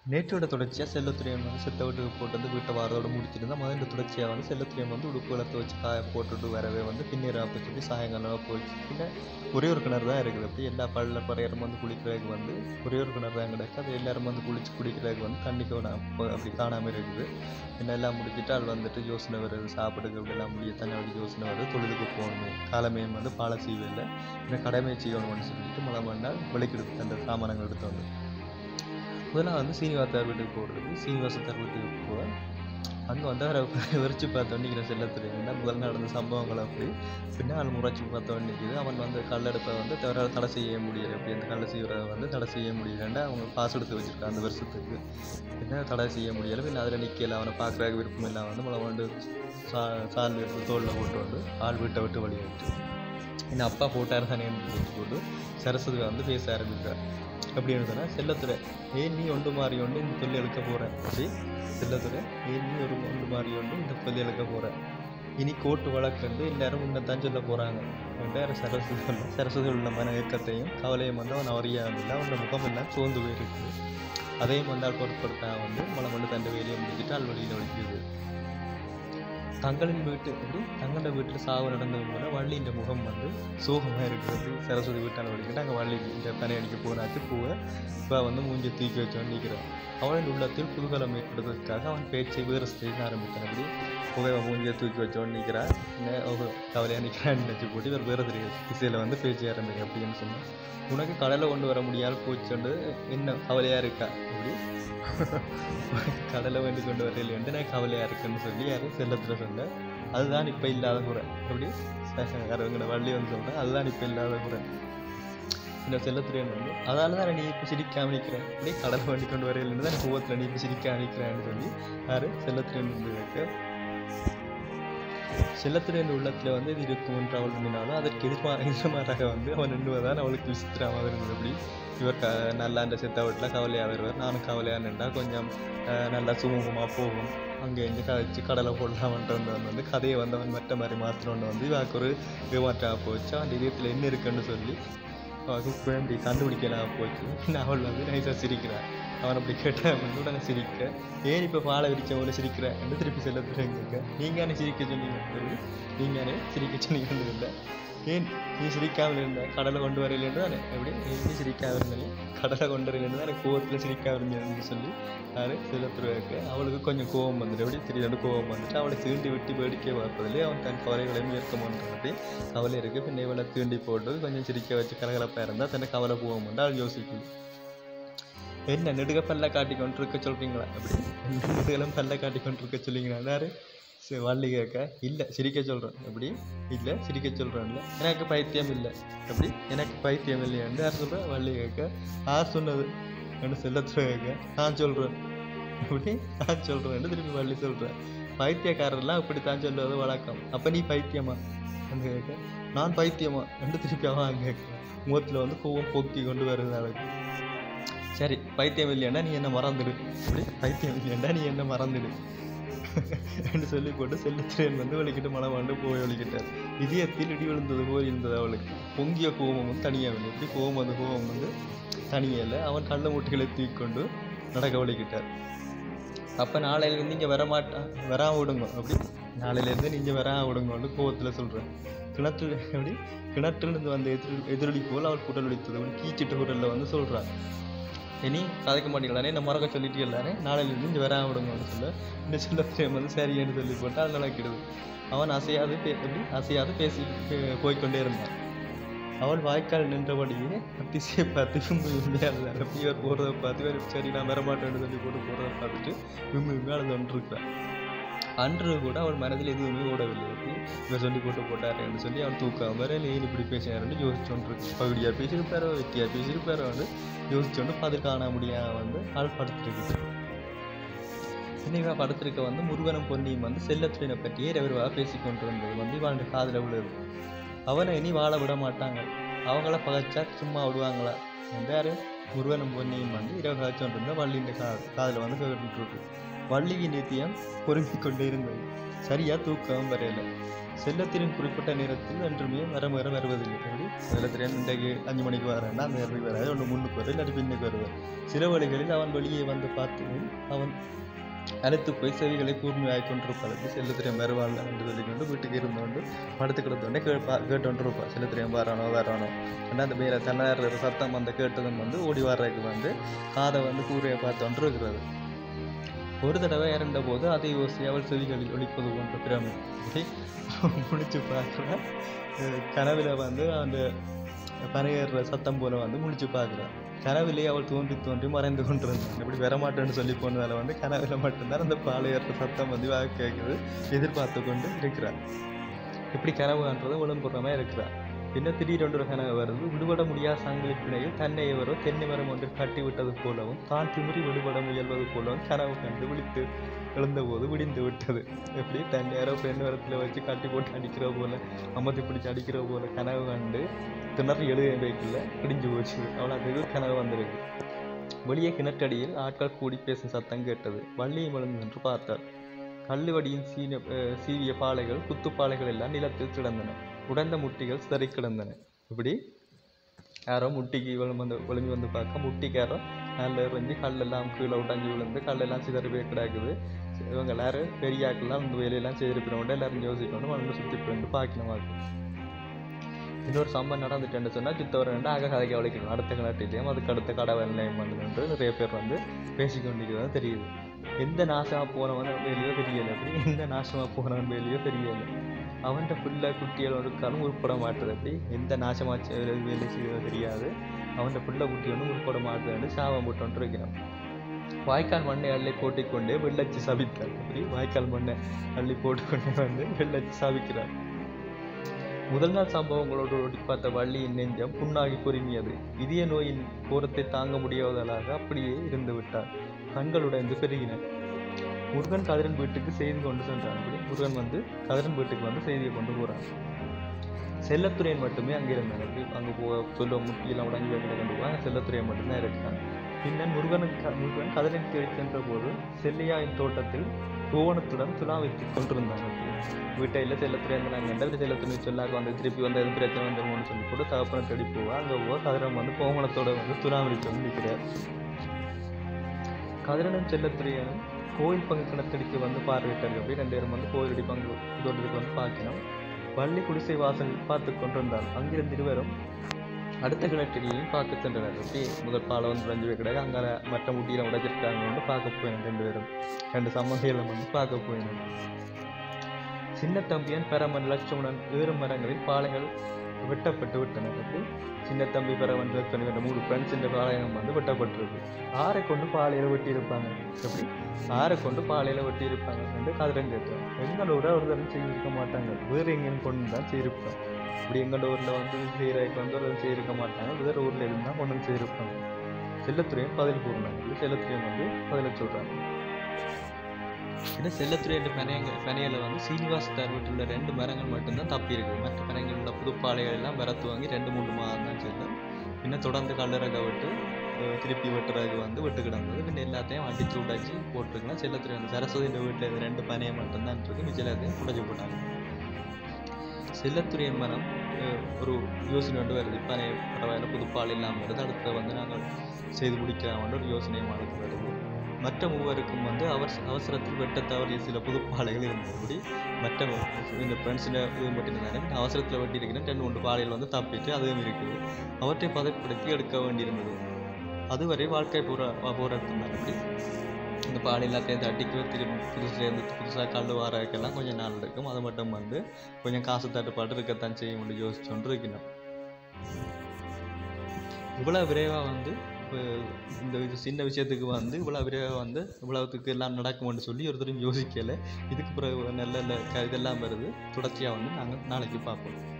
நேற்றோட தொடர்ச்சியாக செல்லத்துறையன் வந்து செத்த வீட்டுக்கு போட்டு வந்து வீட்டை வாரதோட முடிச்சிருந்தா முதல்ல தொடர்ச்சியாக வந்து செல்லத்துறையன் வந்து உடுப்புகளை துவச்சி காய போட்டுட்டு வரவே வந்து பின்னேற அப்போ சொல்லி சாயங்காலம் போயிடுச்சு பின்ன ஒரே ஒரு கிணறு தான் இருக்குது அப்படி எல்லா பல்ல பறையரும் வந்து குளிக்கிறதுக்கு வந்து ஒரே ஒரு கிணறு தான் கிடக்கு அது எல்லாரும் வந்து குளிச்சு குடிக்கிறதுக்கு வந்து தண்ணி காணா அப்படி காணாமல் இருக்குது என்ன எல்லாம் முடிச்சுட்டு அது வந்துட்டு யோசனை வருது சாப்பிடுக்கு அப்படி எல்லாம் முடிய தண்ணி அப்படி யோசனை வருது தொழிலுக்கு போகணுமே காலமே வந்து பாலை செய்வேல இல்லை கடமை செய்யணும்னு சொல்லிட்டு மழை மண்ணால் வெளிக்கெடுத்து அந்த சாமானங்கள் எடுத்து வந்து முதல்ல வந்து சீனிவாசார் வீட்டுக்கு போகிறது சீனிவாசத்தார் வீட்டுக்கு போவேன் அங்கே வந்து அவரை விரிச்சு பார்த்த வேண்டிக்கிற செல்லத்துறையா முதல் நடந்த சம்பவங்கள் அப்படி பின்ன அவன் முறைச்சி பார்த்த வேண்டிக்குது அவன் வந்து கல்லெடுப்பை வந்து தவிர தடை செய்ய முடியல அப்படி அந்த கல்லை செய்கிறத வந்து தடை செய்ய முடியலன்னா அவங்க பாஸ் எடுத்து வச்சுருக்கான் அந்த வருஷத்துக்கு பின்ன தடை செய்ய முடியலை பின்ன அதில் நிற்கல அவனை பார்க்குறதுக்கு விருப்பம் இல்லாம வந்து மழை வந்து சா சால் எடுத்து தோளில் போட்டு வந்து ஆள் வீட்டை விட்டு வழி விட்டு என் அப்பா போட்டார் தானே போட்டு சரஸ்வதி வந்து பேச ஆரம்பித்தார் அப்படின்னு சொன்னால் செல்லத்துறை ஏன் நீ ஒன்று மாறி ஒன்று இந்த தொல்லை எழுக்க போகிறேன் அப்படி செல்லத்துறை ஏன் நீ ஒரு ஒன்று மாறி ஒன்று இந்த தொல்லை எழுக்க போகிறேன் இனி கோர்ட்டு வழக்குண்டு எல்லாரும் உன்னை தான் சொல்ல போகிறாங்க வேறு சரஸ்வதி சொன்ன சரஸ்வதி உள்ள மன இயக்கத்தையும் கவலையும் வந்து அவன் அறியாமல் அவனோட முகம் எல்லாம் சோர்ந்து போயிருக்குது அதையும் வந்து ஆள் பொருட்படுத்தாம வந்து மலை மண்டு தண்டை வேலையை முடிச்சுட்டு ஆள் வழியில் வலிக்குது தங்களின் வீட்டு வந்து தங்களோட வீட்டில் சாவு நடந்தது போல வள்ளியின் முகம் வந்து சோகமாக இருக்கிறது சரஸ்வதி வீட்டால் வலிக்கிட்டு அங்கே வள்ளி இந்த பனை அடிக்க போனாச்சு பூவை இப்போ வந்து மூஞ்சி தூக்கி வச்சு நிற்கிறான் அவனின் உள்ளத்தில் குதூகலம் ஏற்படுவதற்காக அவன் பேச்சை வேறு ஸ்டேஜ் ஆரம்பித்தான் அப்படி புகை மூஞ்சியை தூக்கி வச்சோன்னு நிற்கிறான் கவலையாக நிற்கிறான்னு நினச்சி போட்டு இவர் வேறு தெரிய திசையில் வந்து பேச்சு ஆரம்பிக்க அப்படின்னு சொன்னான் உனக்கு கடலை கொண்டு வர முடியாது போச்சுண்டு என்ன கவலையாக இருக்கா அப்படி கடலை வேண்டி கொண்டு வரையில வந்து நான் கவலையாக இருக்குன்னு சொல்லி யாரும் செல்லத்தில் சொன்ன அதுதான் இப்போ இல்லாத குறை அப்படி யாரவங்கள வள்ளி வந்து சொல்கிறேன் அதுதான் இப்போ இல்லாத குறை இந்த செல்லத்துறையன் வந்து அதால தான் நீ இப்போ சிரிக்காம நிற்கிறேன் அப்படியே கடலை வேண்டி கொண்டு வரையிலன்னு தான் கோவத்தில் நீ இப்போ சிரிக்காம நிற்கிறேன்னு சொல்லி யார் செல்லத்துறையன் வந்து வைக்க செல்லத்துறையின் உள்ளத்தில் வந்து இது இருக்கும் என்று அவள் எண்ணினாலும் அதற்கு எதிர்மாற எதிர்மாறாக வந்து அவன் எண்ணுவதான் அவளுக்கு விசித்திரமாக இருந்தது அப்படி இவர் க நல்லா இந்த செத்த வீட்டில் கவலையாக வருவார் நானும் கவலையாக நின்றா கொஞ்சம் அஹ், நல்லா சுமூகமாக போகும் அங்கே இங்கே கழிச்சு கடலை போடலாமன்றவன் வந்து கதையை வந்து அவன் மற்ற மாதிரி மாத்திரம்னு வந்து இவாக்கு ஒரு ஏமாற்றாக போச்சு அவன் இதயத்தில் என்ன இருக்குன்னு சொல்லி அவனுக்கு வேண்டி கண்டுபிடிக்கலாம் போச்சு நான் அவள் வந்து நைஸாக சிரிக்கிறான் அவன் அப்படி கேட்டான் அப்படின்னு உடனே சிரிக்க ஏன் இப்போ பாலை விரிச்ச போல சிரிக்கிறேன் என்று திருப்பி செல்ல கேட்க நீங்கானே சிரிக்க சொன்னீங்க நீங்கானே சிரிக்க சொன்னீங்க இல்லை ஏன் நீ சிரிக்காமல் இருந்த கடலை கொண்டு வரையிலேன்னு தானே எப்படி ஏன் நீ சிரிக்காமல் இருந்தேன் கடலை கொண்டு வரையிலேருந்து தான் எனக்கு கோவத்தில் சிரிக்காமல் இருந்தேன்னு சொல்லி யார் செல்லத்துருவாக்கு அவளுக்கு கொஞ்சம் கோவம் வந்துட்டு எப்படி திடீர்னு கோவம் வந்துட்டு அவளை தீண்டி விட்டு வேடிக்கை பார்ப்பதிலே அவன் தன் கவலைகளையும் ஏற்க மாட்டான் கவலை இருக்குது பின்ன இவளை தீண்டி போட்டு கொஞ்சம் சிரிக்க வச்சு கலகலப்பாக இருந்தால் தன்னை கவலை போக மாட்டா அவள் யோசிக்குது என்ன நெடுக பல்ல காட்டி கொண்டு இருக்க சொல்கிறீங்களா அப்படி நெடுகளும் பல்ல காட்டி கொண்டு இருக்க சொல்லிங்களா யாரு சரி வள்ளி கேட்க இல்லை சிரிக்க சொல்கிறேன் எப்படி இல்லை சிரிக்க சொல்கிறேன்ல எனக்கு பைத்தியம் இல்லை எப்படி எனக்கு பைத்தியம் இல்லையான்னு யார் சொல்கிறேன் வள்ளி கேட்க யார் சொன்னது என்று செல்லத்துல கேட்க நான் சொல்கிறேன் எப்படி நான் சொல்கிறேன் திருப்பி வள்ளி சொல்கிறேன் பைத்தியக்காரர்லாம் இப்படி தான் சொல்லுவது வழக்கம் அப்போ நீ பைத்தியமா என்று கேட்க நான் பைத்தியமா என்று திருப்பி அவன் கேட்க முகத்தில் வந்து கோவம் போக்கி கொண்டு வருது அவளுக்கு சரி பைத்தியம் இல்லையாண்டா நீ என்ன மறந்துடு அப்படி பைத்தியம் இல்லையாண்டா நீ என்ன மறந்துடு என்று சொல்லி போட்டு செல்லுத்திரன் வந்து வலிக்கிட்டு மலை வாண்டு போய் வலிக்கிட்டார் இதயத்தில் இடி விழுந்தது போல் இருந்தது அவளுக்கு பொங்கிய கோபமும் தனியாகவில்லை எப்படி கோபம் அந்த கோபம் வந்து தனியல்ல அவன் கள்ள மூட்டைகளை தூக்கி கொண்டு நடக்க வலிக்கிட்டார் அப்போ நாளையிலேருந்து இங்கே வரமாட்டான் வராம விடுங்க அப்படி நாளையிலேருந்து நீங்கள் வராம விடுங்கன்னு கோவத்தில் சொல்கிறேன் கிணற்று எப்படி கிணற்றிலிருந்து வந்த எதிர் எதிரொலி போல் அவள் குரல் ஒலித்தது அவன் கீச்சிட்ட குரலில் வந்து சொல்கிறான் இனி கதைக்க மாட்டீங்களானே என்ன மறக்க சொல்லிட்டு எல்லானே நாளையிலேருந்து இங்கே வராம விடுங்கன்னு சொல்ல இந்த சொல்ல பிரேம் வந்து சரின்னு சொல்லி போட்டு அது நடக்கிடுது அவன் அசையாது பே எப்படி அசையாது பேசி பே- போய்க்கொண்டே இருந்தான் அவள் வாய்க்கால் நின்றபடியே அதிசய பார்த்து விம்மு விம்மையாக அப்படி இவர் போகிறத பார்த்து இவர் சரி நான் வரமாட்டேன்னு சொல்லி போட்டு போகிறத பார்த்துட்டு விம்மு விம்மையாக அழுது கொண்டிருக்கிறான் அன்று கூட அவள் மனதில் எதுவுமே ஓடவில்லை அப்படி இவர் சொல்லி போட்டு போட்டாருன்னு சொல்லி அவன் தூக்கம் வர ஏன் இப்படி பேசினாருன்னு யோசிச்சோன்றிருக்கு பகுதியாக பேசியிருப்பாரோ வெட்டியாக பேசியிருப்பாரோ வந்து யோசிச்சோன்னு பதில் காண முடியாம வந்து ஆள் படுத்துருக்கு இன்னைக்கு படுத்திருக்க வந்து முருகனும் பொன்னியும் வந்து செல்லத்துறையினை பற்றியே இரவிரவாக பேசி கொண்டிருந்தது வந்து இவன் காதில் விழுது அவனை இனி வாழ விட மாட்டாங்க அவங்கள பகைச்சா சும்மா விடுவாங்களா யாரு முருகனும் பொன்னியும் வந்து இரவு காய்ச்சோன் இருந்தால் வள்ளியின் கா காதில் வந்து கேட்டுருக்கு வள்ளியின் நித்தியம் பொறுங்கி கொண்டே இருந்தது சரியாக தூக்கம் வரையில செல்லத்திரின் குறிப்பிட்ட நேரத்தில் என்றுமே வர வர வருவதில்லை எப்படி செல்லத்திரியன் இன்றைக்கு அஞ்சு மணிக்கு வரேன்னா அந்த நேரத்துக்கு வராது ஒன்று முன்னுக்கு வரும் இல்லாட்டி பின்னுக்கு வருவார் சில வழிகளில் அவன் வெளியே வந்து பார்த்ததும் அவன் அழைத்து போய் செவிகளை கூர்மையாகி கொண்டிருப்பதற்கு செல்லத்திரியம் வருவாள் என்று சொல்லிக்கொண்டு வீட்டுக்கு இருந்தோண்டு படுத்து கிடந்தோடனே கே பா கேட்டோன்றிருப்பான் செல்லத்திரியம் வரானோ வரானோ ஏன்னா அந்த வேற தன்னாரில் சத்தம் வந்து கேட்டதும் வந்து ஓடி வர்றதுக்கு வந்து காதை வந்து கூரையை பார்த்தோன்று இருக்கிறது ஒரு தடவை இறந்த போது அதை யோசி அவள் செவிகளில் ஒழிப்பது போன்ற பிரமை அப்படி முடிச்சு பார்க்குறா கனவில் வந்து அந்த பனையேற சத்தம் போல வந்து முடிச்சு பார்க்குறா கனவிலே அவள் தோன்றி தோன்றி மறைந்து கொண்டிருந்தான் இப்படி வரமாட்டேன்னு சொல்லி போனதால வந்து கனவில் மட்டும்தான் அந்த பாலையேற சத்தம் வந்து வா கேட்குது எதிர்பார்த்து கொண்டு இருக்கிறார் இப்படி கனவு காண்றது விளம்புறமே இருக்கிறார் பின்ன திடீரென்று ஒரு கனவு வருது விடுபட முடியாத சங்கிலிப்பிணையில் தன்னை எவரோ தென்னை மரம் ஒன்று கட்டி விட்டது போலவும் தான் திமிரி விடுபட முயல்வது போலவும் கனவு கண்டு விழித்து எழுந்தபோது விடிந்து விட்டது எப்படி தன் யாரோ பெண் மரத்தில் வச்சு கட்டி போட்டு அடிக்கிற போல அமர்த்தி பிடிச்சி அடிக்கிற போல கனவு கண்டு திணறி எழுத வைக்கல பிடிஞ்சு போச்சு அவ்வளோ அதுக்கு கனவு வந்திருக்கு வெளியே கிணற்றடியில் ஆட்கள் கூடி பேசும் சத்தம் கேட்டது வள்ளியும் எழுந்து நின்று பார்த்தார் கல்லுவடியின் சீன அஹ் சீவிய பாலைகள் குத்துப்பாலைகள் எல்லாம் நிலத்தில் கிடந்தன உடைந்த முட்டிகள் சிதறி கிடந்தன இப்படி யாரோ முட்டிக்கு விழுந்து வந்து விழுந்து வந்து பார்க்க முட்டிக்காரோ நல்ல எறிஞ்சு கல்லெல்லாம் கீழே உடைஞ்சு விழுந்து கல்லெல்லாம் சிதறி போய் கிடக்குது இவங்க எல்லாரும் பெரியாக்கெல்லாம் இந்த வேலையெல்லாம் செய்திருப்பினோட எல்லாரும் யோசிக்கணும் மண்ணு சுற்றி போயிட்டு பார்க்கணும் இன்னொரு சம்பவம் நடந்துட்டேன்னு சொன்னால் சித்தவர் ரெண்டு அக கதைக்கு அவளைக்கணும் அடுத்த கிணற்றிலையும் அதுக்கு அடுத்த கடவை நிலையம் வந்து நிறைய பேர் வந்து பேசிக்கொண்டிருக்கிறதா தெரியுது எந்த நாசமாக போனவன் வேலையோ தெரியலை அப்படி எந்த நாசமாக போனவன் வேலையோ தெரியலை அவன்கிட்ட பிள்ளை குட்டிகள் இருக்காலும் உருப்பட மாட்டுது அப்படி எந்த நாசமாக வேலை செய்யறதோ தெரியாது அவன்கிட்ட பிள்ளை குட்டி ஒன்றும் உருப்பட மாட்டுதுன்னு சாபம் போட்டு இருக்கிறான் வாய்க்கால் மண்ணை அள்ளி போட்டுக்கொண்டே வெள்ளச்சி சபித்தார் அப்படி வாய்க்கால் மண்ணை அள்ளி போட்டுக்கொண்டே வந்து வெள்ளச்சி சபிக்கிறார் முதல் நாள் சம்பவங்களோடு ஓடி பார்த்த வள்ளியின் நெஞ்சம் புண்ணாகி பொறுமியது இதய நோயின் கோரத்தை தாங்க முடியாதலாக அப்படியே இருந்து விட்டார் கண்கள் உடைந்து பெருகின முருகன் கதிரன் வீட்டுக்கு செய்தி கொண்டு சென்றான் அப்படி முருகன் வந்து கதிரன் வீட்டுக்கு வந்து செய்தியை கொண்டு போறான் செல்லத்துறையன் மட்டுமே அங்கே இருந்தான் அப்படி அங்கே போ சொல்ல முட்டியெல்லாம் உடஞ்சி வைக்கிற கொண்டு போவான் செல்லத்துறையன் மட்டும்தான் இருக்கான் பின்னர் முருகனுக்கு முருகன் கதிரன் தேடி சென்ற போது செல்லையாயின் தோட்டத்தில் கோவணத்துடன் துலா வைத்துக் கொண்டிருந்தாங்க வீட்டையில் செல்லத்துறையன் நாங்கள் கண்டது செல்லத்துறை சொல்லாக்க வந்து திருப்பி வந்து எதுவும் பிரச்சனை வந்துருமோன்னு சொல்லி போட்டு தகப்பனை தேடி போவா அங்கே போ கதிரன் வந்து கோவணத்தோட வந்து துலா வைத்து வந்து நிற்கிறார் கதிரனும் செல்லத்துறையனும் கோயில் பங்கு கிணத்தடிக்கு வந்து பார்வையிட்டார்கள் அப்படி ரெண்டு பேரும் வந்து கோயிலடி பங்கு தோட்டத்துக்கு வந்து பார்க்கணும் வள்ளி குடிசை வாசல் பார்த்து கொண்டிருந்தார் அங்கிருந்து இருவரும் அடுத்த கிணற்றடியையும் பார்க்க சென்றனர் அப்படி முதல் பாலம் வந்து ரஞ்சு கிடையாது அங்கே மற்ற முட்டியில் உடைச்சிருக்காங்கன்னு பார்க்க போயினோம் ரெண்டு பேரும் ரெண்டு சம்மந்திகளை வந்து பார்க்க போயினோம் சின்ன தம்பியன் பெரமன் லட்சுமணன் ஏறு மரங்களில் பாலைகள் வெட்டப்பட்டு விட்டனர் அப்படி சின்ன தம்பி பெறவன் லட்சுமணன் என்ற மூணு ஃப்ரெண்ட்ஸ் இந்த பாளையம் வந்து வெட்டப்பட்டிருக்கு ஆறை கொண்டு பாலையில வெட்டி இருப்பாங்க எப்படி ஆறை கொண்டு பாலையில வெட்டி இருப்பாங்க என்று கதிரன் கேட்டேன் எங்களோட ஒரு தரம் செய்திருக்க மாட்டாங்க வேறு எங்கேயும் கொண்டு தான் செய்திருப்போம் இப்படி எங்களோட ஊரில் வந்து செய்கிறதுக்கு வந்து ஒரு செய்திருக்க மாட்டாங்க வேறு ஊரில் இருந்து தான் கொண்டு வந்து செய்திருப்பாங்க செல்லத்துறையும் பதில் கூறினாங்க செல்லத்துறையும் வந்து பதில சொல்கிறாங்க ஏன்னா செல்லத்துறை என்ற பனையங்க பனையில் வந்து சீனிவாசத்தார் வீட்டில் ரெண்டு மரங்கள் மட்டும்தான் தப்பி இருக்குது மற்ற பனைகள் உள்ள புதுப்பாலைகள் எல்லாம் மரத்து வாங்கி ரெண்டு மூணு மாதம் தான் செல்லும் பின்ன தொடர்ந்து கல்லறக விட்டு அஹ், திருப்பி வெட்டுறதுக்கு வந்து விட்டு கிடந்தது பின்ன எல்லாத்தையும் அடிச்சு உடைச்சி போட்டிருக்கலாம் செல்லத்துறை வந்து சரஸ்வதி வீட்டில் இது ரெண்டு பனையை மட்டும்தான் இருக்கு மிச்சம் எல்லாத்தையும் உடைச்சி போட்டாங்க செல்லத்துறையின் மனம் அஹ், ஒரு யோசனை வந்து வருது பனை பரவாயில்ல புதுப்பால் இல்லாமல் வருது அடுத்த வந்து நாங்கள் செய்து முடிக்கலாம் ஒரு யோசனை மனது வருது மற்ற மூவருக்கும் வந்து அவர் அவசரத்தில் வெட்ட தவறிய சில புதுப்பாலைகள் இருந்தபடி மற்ற இந்த ஃப்ரெண்ட்ஸில் இது மட்டும் இருந்தாங்க அவசரத்தில் வெட்டி இருக்கிற ரெண்டு மூன்று பாலைகள் வந்து தப்பிட்டு அதுவும் இருக்குது அவற்றை பதப்படுத்தி எடுக்க வேண்டியிருந்தது அதுவரை வாழ்க்கை போரா போராட்டம் தான் அப்படி இந்த பால் எல்லாத்தையும் தட்டிக்கு திரும்பி புதுசுலேருந்து புதுசாக கல் வாரதுக்கெல்லாம் கொஞ்சம் நாள் இருக்கும் அது மட்டும் வந்து கொஞ்சம் காசு தட்டுப்பாடு இருக்கத்தான் செய்ய முடியும் யோசிச்சோன்று இருக்கணும் இவ்வளோ விரைவாக வந்து இப்போ இந்த இது சின்ன விஷயத்துக்கு வந்து இவ்வளோ விரைவாக வந்து இவ்வளவுக்கு எல்லாம் நடக்கும்னு சொல்லி ஒருத்தரும் யோசிக்கலை இதுக்கு பிறகு நல்ல நல்ல க- இதெல்லாம் வருது தொடர்ச்சியாக வந்து நாங்கள் நாளைக்கு பார்ப்போம்